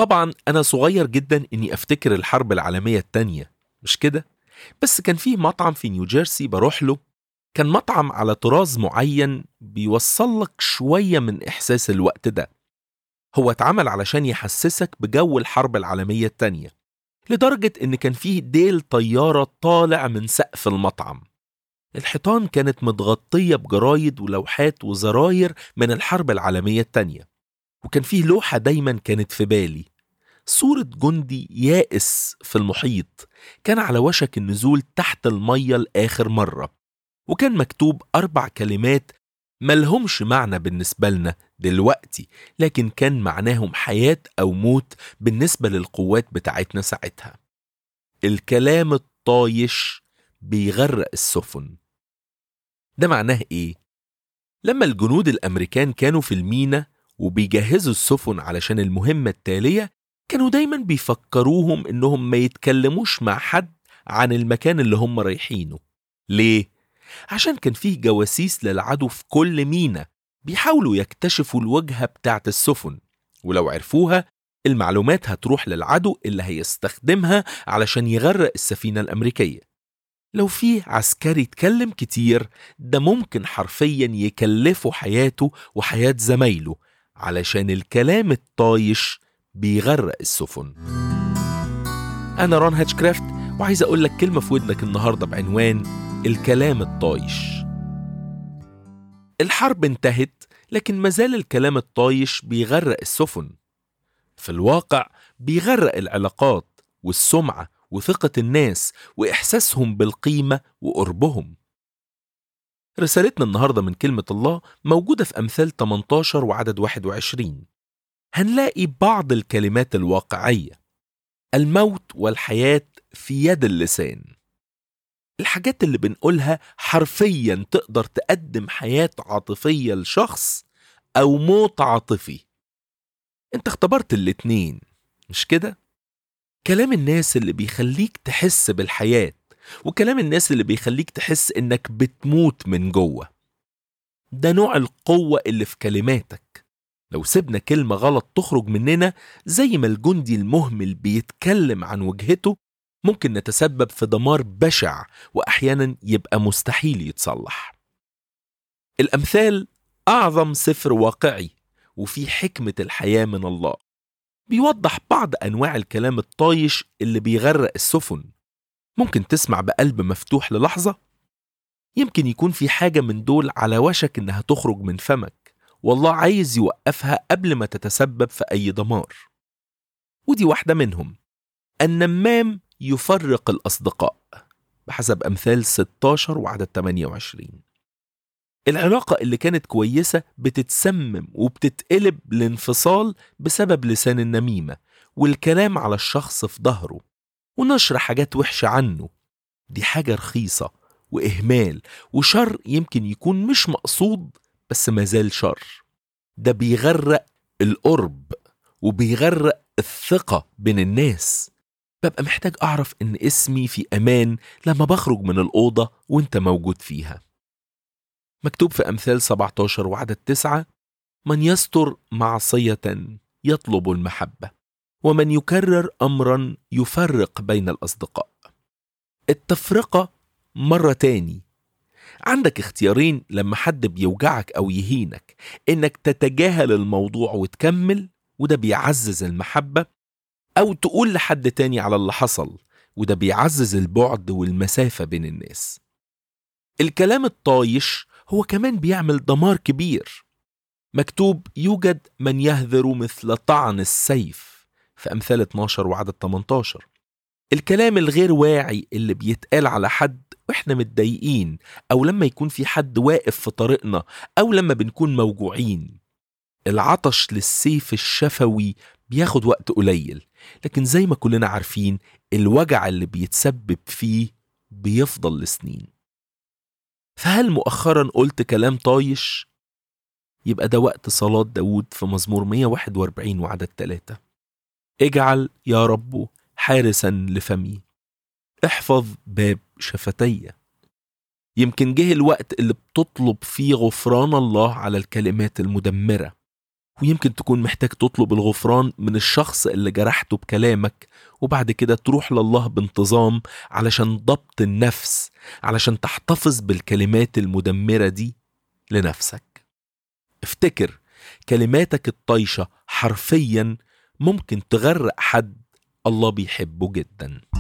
طبعا أنا صغير جدا إني أفتكر الحرب العالمية التانية مش كده؟ بس كان فيه مطعم في نيوجيرسي بروح له كان مطعم على طراز معين بيوصل لك شوية من إحساس الوقت ده هو اتعمل علشان يحسسك بجو الحرب العالمية التانية لدرجة إن كان فيه ديل طيارة طالع من سقف المطعم الحيطان كانت متغطية بجرايد ولوحات وزراير من الحرب العالمية التانية وكان فيه لوحة دايما كانت في بالي صورة جندي يائس في المحيط كان على وشك النزول تحت المية لآخر مرة وكان مكتوب أربع كلمات ملهمش معنى بالنسبة لنا دلوقتي لكن كان معناهم حياة أو موت بالنسبة للقوات بتاعتنا ساعتها الكلام الطايش بيغرق السفن ده معناه إيه؟ لما الجنود الأمريكان كانوا في المينا وبيجهزوا السفن علشان المهمة التالية كانوا دايما بيفكروهم إنهم ما يتكلموش مع حد عن المكان اللي هم رايحينه ليه؟ عشان كان فيه جواسيس للعدو في كل مينا بيحاولوا يكتشفوا الوجهة بتاعت السفن ولو عرفوها المعلومات هتروح للعدو اللي هيستخدمها علشان يغرق السفينة الأمريكية لو في عسكري اتكلم كتير ده ممكن حرفيا يكلفه حياته وحياة زمايله علشان الكلام الطايش بيغرق السفن أنا ران هاتشكرافت وعايز أقول لك كلمة في ودنك النهاردة بعنوان الكلام الطايش الحرب انتهت لكن مازال الكلام الطايش بيغرق السفن في الواقع بيغرق العلاقات والسمعة وثقة الناس وإحساسهم بالقيمة وقربهم رسالتنا النهاردة من كلمة الله موجودة في أمثال 18 وعدد 21 هنلاقي بعض الكلمات الواقعية الموت والحياة في يد اللسان الحاجات اللي بنقولها حرفيا تقدر تقدم حياة عاطفية لشخص أو موت عاطفي انت اختبرت الاتنين مش كده؟ كلام الناس اللي بيخليك تحس بالحياة وكلام الناس اللي بيخليك تحس انك بتموت من جوه ده نوع القوة اللي في كلماتك لو سيبنا كلمة غلط تخرج مننا زي ما الجندي المهمل بيتكلم عن وجهته ممكن نتسبب في دمار بشع واحيانا يبقى مستحيل يتصلح الامثال اعظم سفر واقعي وفي حكمه الحياه من الله بيوضح بعض انواع الكلام الطايش اللي بيغرق السفن ممكن تسمع بقلب مفتوح للحظه يمكن يكون في حاجه من دول على وشك انها تخرج من فمك والله عايز يوقفها قبل ما تتسبب في اي دمار ودي واحده منهم النمام يفرق الأصدقاء بحسب أمثال 16 وعدد 28 العلاقة اللي كانت كويسة بتتسمم وبتتقلب لانفصال بسبب لسان النميمة والكلام على الشخص في ظهره ونشر حاجات وحشة عنه دي حاجة رخيصة وإهمال وشر يمكن يكون مش مقصود بس مازال شر ده بيغرق القرب وبيغرق الثقة بين الناس ببقى محتاج أعرف إن اسمي في أمان لما بخرج من الأوضة وإنت موجود فيها مكتوب في أمثال 17 وعدد 9 من يستر معصية يطلب المحبة ومن يكرر أمرا يفرق بين الأصدقاء التفرقة مرة تاني عندك اختيارين لما حد بيوجعك أو يهينك إنك تتجاهل الموضوع وتكمل وده بيعزز المحبة أو تقول لحد تاني على اللي حصل وده بيعزز البعد والمسافة بين الناس الكلام الطايش هو كمان بيعمل دمار كبير مكتوب يوجد من يهذر مثل طعن السيف في أمثال 12 وعدد 18 الكلام الغير واعي اللي بيتقال على حد واحنا متضايقين او لما يكون في حد واقف في طريقنا او لما بنكون موجوعين العطش للسيف الشفوي بياخد وقت قليل لكن زي ما كلنا عارفين الوجع اللي بيتسبب فيه بيفضل لسنين فهل مؤخرا قلت كلام طايش؟ يبقى ده وقت صلاة داود في مزمور 141 وعدد 3 اجعل يا رب حارسا لفمي احفظ باب شفتي يمكن جه الوقت اللي بتطلب فيه غفران الله على الكلمات المدمرة ويمكن تكون محتاج تطلب الغفران من الشخص اللي جرحته بكلامك وبعد كده تروح لله بانتظام علشان ضبط النفس علشان تحتفظ بالكلمات المدمرة دي لنفسك افتكر كلماتك الطايشة حرفيا ممكن تغرق حد الله بيحبه جدا